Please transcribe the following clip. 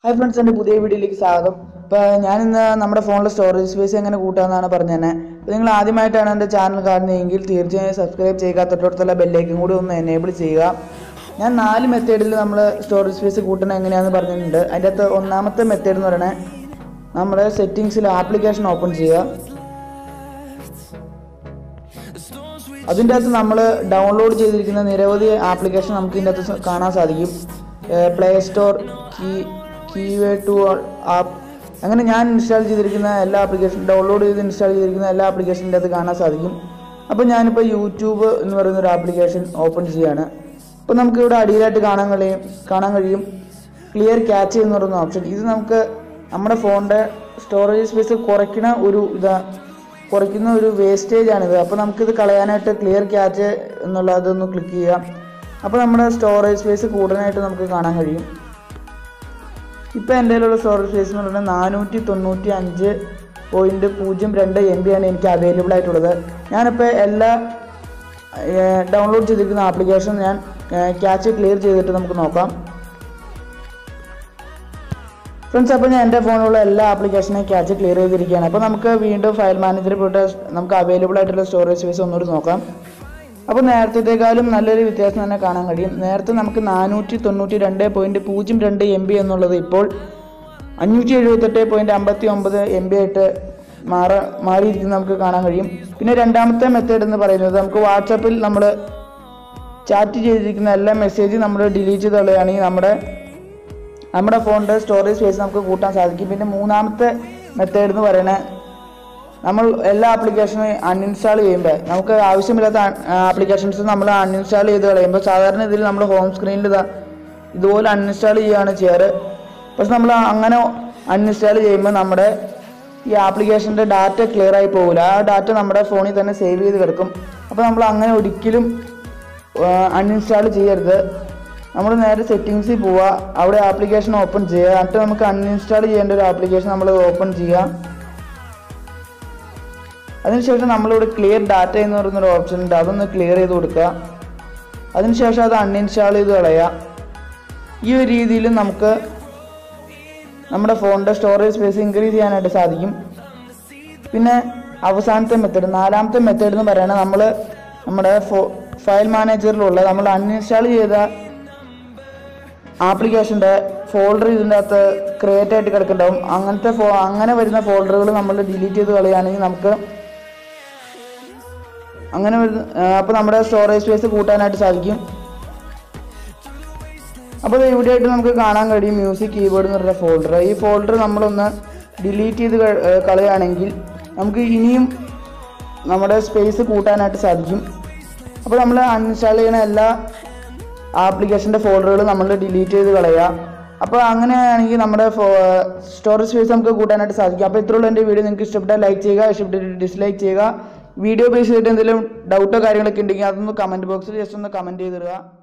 hi friends എൻ്റെ പുതിയ വീഡിയോയിലേക്ക് സ്വാഗതം ഇപ്പോൾ ഞാനിന്ന് നമ്മുടെ ഫോണിലെ സ്റ്റോറേജ് സ്പേസ് എങ്ങനെ കൂട്ടാമെന്നാണ് പറഞ്ഞു തന്നെ അപ്പോൾ നിങ്ങൾ ആദ്യമായിട്ടാണ് എൻ്റെ ചാനൽ കാണുന്നതെങ്കിൽ തീർച്ചയായും സബ്സ്ക്രൈബ് ചെയ്യുക തൊട്ടടുത്തുള്ള ബെല്ലേക്കും കൂടി ഒന്ന് എനേബിൾ ചെയ്യുക ഞാൻ നാല് മെത്തേഡിൽ നമ്മൾ സ്റ്റോറേജ് സ്പേസ് കൂട്ടണം എങ്ങനെയാണെന്ന് പറഞ്ഞിട്ടുണ്ട് അതിൻ്റെ അകത്ത് ഒന്നാമത്തെ മെത്തേഡ് എന്ന് പറയുന്നത് നമ്മുടെ സെറ്റിങ്സിൽ ആപ്ലിക്കേഷൻ ഓപ്പൺ ചെയ്യുക അതിൻ്റെ അകത്ത് നമ്മൾ ഡൗൺലോഡ് ചെയ്തിരിക്കുന്ന നിരവധി ആപ്ലിക്കേഷൻ നമുക്ക് ഇതിൻ്റെ അകത്ത് സ- കാണാൻ സാധിക്കും പ്ലേ സ്റ്റോർ കീ കീവേ ടു ആപ്പ് അങ്ങനെ ഞാൻ ഇൻസ്റ്റാൾ ചെയ്തിരിക്കുന്ന എല്ലാ ആപ്ലിക്കേഷൻ ഡൗൺലോഡ് ചെയ്ത് ഇൻസ്റ്റാൾ ചെയ്തിരിക്കുന്ന എല്ലാ ആപ്ലിക്കേഷൻ്റെ അകത്ത് കാണാൻ സാധിക്കും അപ്പോൾ ഞാനിപ്പോൾ യൂട്യൂബ് എന്ന് പറയുന്ന ഒരു ആപ്ലിക്കേഷൻ ഓപ്പൺ ചെയ്യാണ് അപ്പോൾ നമുക്ക് ഇവിടെ അടിയിലായിട്ട് കാണാൻ കഴിയും കാണാൻ കഴിയും ക്ലിയർ ക്യാച്ച് എന്ന് പറയുന്ന ഓപ്ഷൻ ഇത് നമുക്ക് നമ്മുടെ ഫോണിൻ്റെ സ്റ്റോറേജ് സ്പേസ് കുറയ്ക്കണ ഒരു ഇതാ കുറയ്ക്കുന്ന ഒരു വേസ്റ്റേജ് ആണിത് അപ്പോൾ നമുക്കിത് കളയാനായിട്ട് ക്ലിയർ ക്യാച്ച് എന്നുള്ള അതൊന്ന് ക്ലിക്ക് ചെയ്യാം അപ്പോൾ നമ്മുടെ സ്റ്റോറേജ് സ്പേസ് കൂടുതലായിട്ട് നമുക്ക് കാണാൻ കഴിയും ഇപ്പോൾ എൻ്റെ കയ്യിലുള്ള സ്റ്റോറേജ് സ്പേസ് എന്ന് പറയുന്നത് നാനൂറ്റി തൊണ്ണൂറ്റി അഞ്ച് പോയിൻറ്റ് പൂജ്യം രണ്ട് എം ബി ആണ് എനിക്ക് അവൈലബിൾ ആയിട്ടുള്ളത് ഞാനിപ്പോൾ എല്ലാ ഡൗൺലോഡ് ചെയ്തിരിക്കുന്ന ആപ്ലിക്കേഷൻ ഞാൻ ക്യാച്ച് ക്ലിയർ ചെയ്തിട്ട് നമുക്ക് നോക്കാം ഫ്രണ്ട്സ് അപ്പോൾ ഞാൻ എൻ്റെ ഫോണിലുള്ള എല്ലാ ആപ്ലിക്കേഷനെയും ക്യാച്ച് ക്ലിയർ ചെയ്തിരിക്കുകയാണ് അപ്പോൾ നമുക്ക് വീണ്ടും ഫയൽ മാനേജറിൽ പോയിട്ട് നമുക്ക് അവൈലബിൾ ആയിട്ടുള്ള സ്റ്റോറേജ് സ്പേസ് ഒന്നുകൂടി നോക്കാം അപ്പോൾ നേരത്തേക്കാളും നല്ലൊരു വ്യത്യാസം തന്നെ കാണാൻ കഴിയും നേരത്തെ നമുക്ക് നാനൂറ്റി തൊണ്ണൂറ്റി രണ്ട് പോയിൻറ്റ് പൂജ്യം രണ്ട് എം ബി എന്നുള്ളത് ഇപ്പോൾ അഞ്ഞൂറ്റി എഴുപത്തെട്ട് പോയിൻറ്റ് അമ്പത്തി ഒമ്പത് എം ബി ആയിട്ട് മാറ മാറിയിരിക്കുന്നത് നമുക്ക് കാണാൻ കഴിയും പിന്നെ രണ്ടാമത്തെ മെത്തേഡ് എന്ന് പറയുന്നത് നമുക്ക് വാട്സപ്പിൽ നമ്മൾ ചാറ്റ് ചെയ്തിരിക്കുന്ന എല്ലാ മെസ്സേജും നമ്മൾ ഡിലീറ്റ് ചെയ്ത് കളയുകയാണെങ്കിൽ നമ്മുടെ നമ്മുടെ ഫോണിൻ്റെ സ്റ്റോറേജ് സ്പേസ് നമുക്ക് കൂട്ടാൻ സാധിക്കും പിന്നെ മൂന്നാമത്തെ മെത്തേഡ് എന്ന് പറയുന്നത് നമ്മൾ എല്ലാ ആപ്ലിക്കേഷനും അൺഇൻസ്റ്റാൾ ചെയ്യുമ്പോൾ നമുക്ക് ആവശ്യമില്ലാത്ത ആപ്ലിക്കേഷൻസ് നമ്മൾ അൺഇൻസ്റ്റാൾ ചെയ്ത് കളയുമ്പോൾ സാധാരണ ഇതിൽ നമ്മൾ ഹോം സ്ക്രീനിൽ ഇതാ ഇതുപോലെ അൺഇൻസ്റ്റാൾ ചെയ്യുകയാണ് ചെയ്യാറ് പക്ഷെ നമ്മൾ അങ്ങനെ അൺഇൻസ്റ്റാൾ ചെയ്യുമ്പോൾ നമ്മുടെ ഈ ആപ്ലിക്കേഷൻ്റെ ഡാറ്റ ക്ലിയർ ആയി പോകില്ല ആ ഡാറ്റ നമ്മുടെ ഫോണിൽ തന്നെ സേവ് ചെയ്ത് കിടക്കും അപ്പോൾ നമ്മൾ അങ്ങനെ ഒരിക്കലും അൺഇൻസ്റ്റാൾ ചെയ്യരുത് നമ്മൾ നേരെ സെറ്റിങ്സിൽ പോവുക അവിടെ ആപ്ലിക്കേഷൻ ഓപ്പൺ ചെയ്യുക എന്നിട്ട് നമുക്ക് അൺഇൻസ്റ്റാൾ ചെയ്യേണ്ട ഒരു ആപ്ലിക്കേഷൻ നമ്മൾ ഓപ്പൺ ചെയ്യുക അതിനുശേഷം നമ്മളിവിടെ ക്ലിയർ ഡാറ്റ എന്ന് പറയുന്നൊരു ഓപ്ഷൻ ഉണ്ട് അതൊന്ന് ക്ലിയർ ചെയ്ത് കൊടുക്കുക അതിനുശേഷം അത് അൺഇൻസ്റ്റാൾ ചെയ്ത് കളയുക ഈ ഒരു രീതിയിൽ നമുക്ക് നമ്മുടെ ഫോണിൻ്റെ സ്റ്റോറേജ് സ്പേസ് ഇൻക്രീസ് ചെയ്യാനായിട്ട് സാധിക്കും പിന്നെ അവസാനത്തെ മെത്തേഡ് നാലാമത്തെ മെത്തേഡ് എന്ന് പറയുന്നത് നമ്മൾ നമ്മുടെ ഫോ ഫയൽ മാനേജറിലുള്ള നമ്മൾ അൺഇൻസ്റ്റാൾ ചെയ്ത ആപ്ലിക്കേഷൻ്റെ ഫോൾഡർ ഇതിൻ്റെ അകത്ത് ക്രിയേറ്റ് ആയിട്ട് കിടക്കുന്നുണ്ടാവും അങ്ങനത്തെ ഫോ അങ്ങനെ വരുന്ന ഫോൾഡറുകൾ നമ്മൾ ഡിലീറ്റ് ചെയ്ത് കളയുകയാണെങ്കിൽ നമുക്ക് അങ്ങനെ വരുന്ന അപ്പോൾ നമ്മുടെ സ്റ്റോറേജ് സ്പേസ് കൂട്ടാനായിട്ട് സാധിക്കും അപ്പോൾ ഇവിടെ ആയിട്ട് നമുക്ക് കാണാൻ കഴിയും മ്യൂസിക് കീബോർഡ് എന്ന് പറഞ്ഞ ഫോൾഡർ ഈ ഫോൾഡർ നമ്മളൊന്ന് ഡിലീറ്റ് ചെയ്ത് ക- ഏർ കളയുകയാണെങ്കിൽ നമുക്ക് ഇനിയും നമ്മുടെ സ്പേസ് കൂട്ടാനായിട്ട് സാധിക്കും അപ്പോൾ നമ്മൾ അൺഇൻസ്റ്റാൾ ചെയ്യുന്ന എല്ലാ ആപ്ലിക്കേഷൻ്റെ ഫോൾഡറുകൾ നമ്മൾ ഡിലീറ്റ് ചെയ്ത് കളയുക അപ്പോൾ അങ്ങനെയാണെങ്കിൽ നമ്മുടെ സ്റ്റോറേജ് സ്പേസ് നമുക്ക് കൂട്ടാനായിട്ട് സാധിക്കും അപ്പോൾ ഇത്രയുള്ള എൻ്റെ വീഡിയോ നിങ്ങൾക്ക് ഇഷ്ടപ്പെട്ടാൽ ലൈക്ക് ചെയ്യുക ഇഷ്ടപ്പെട്ടിട്ട് ഡിസ്ലൈക്ക് ചെയ്യുക വീഡിയോ ബേസ് ചെയ്തിട്ട് എന്തെങ്കിലും ഡൗട്ടോ കാര്യങ്ങളൊക്കെ ഉണ്ടെങ്കിൽ അതൊന്ന് കമൻറ്റ് ബോക്സിൽ ജസ്റ്റ് ഒന്ന് കമൻറ്റ് ചെയ്തിടുക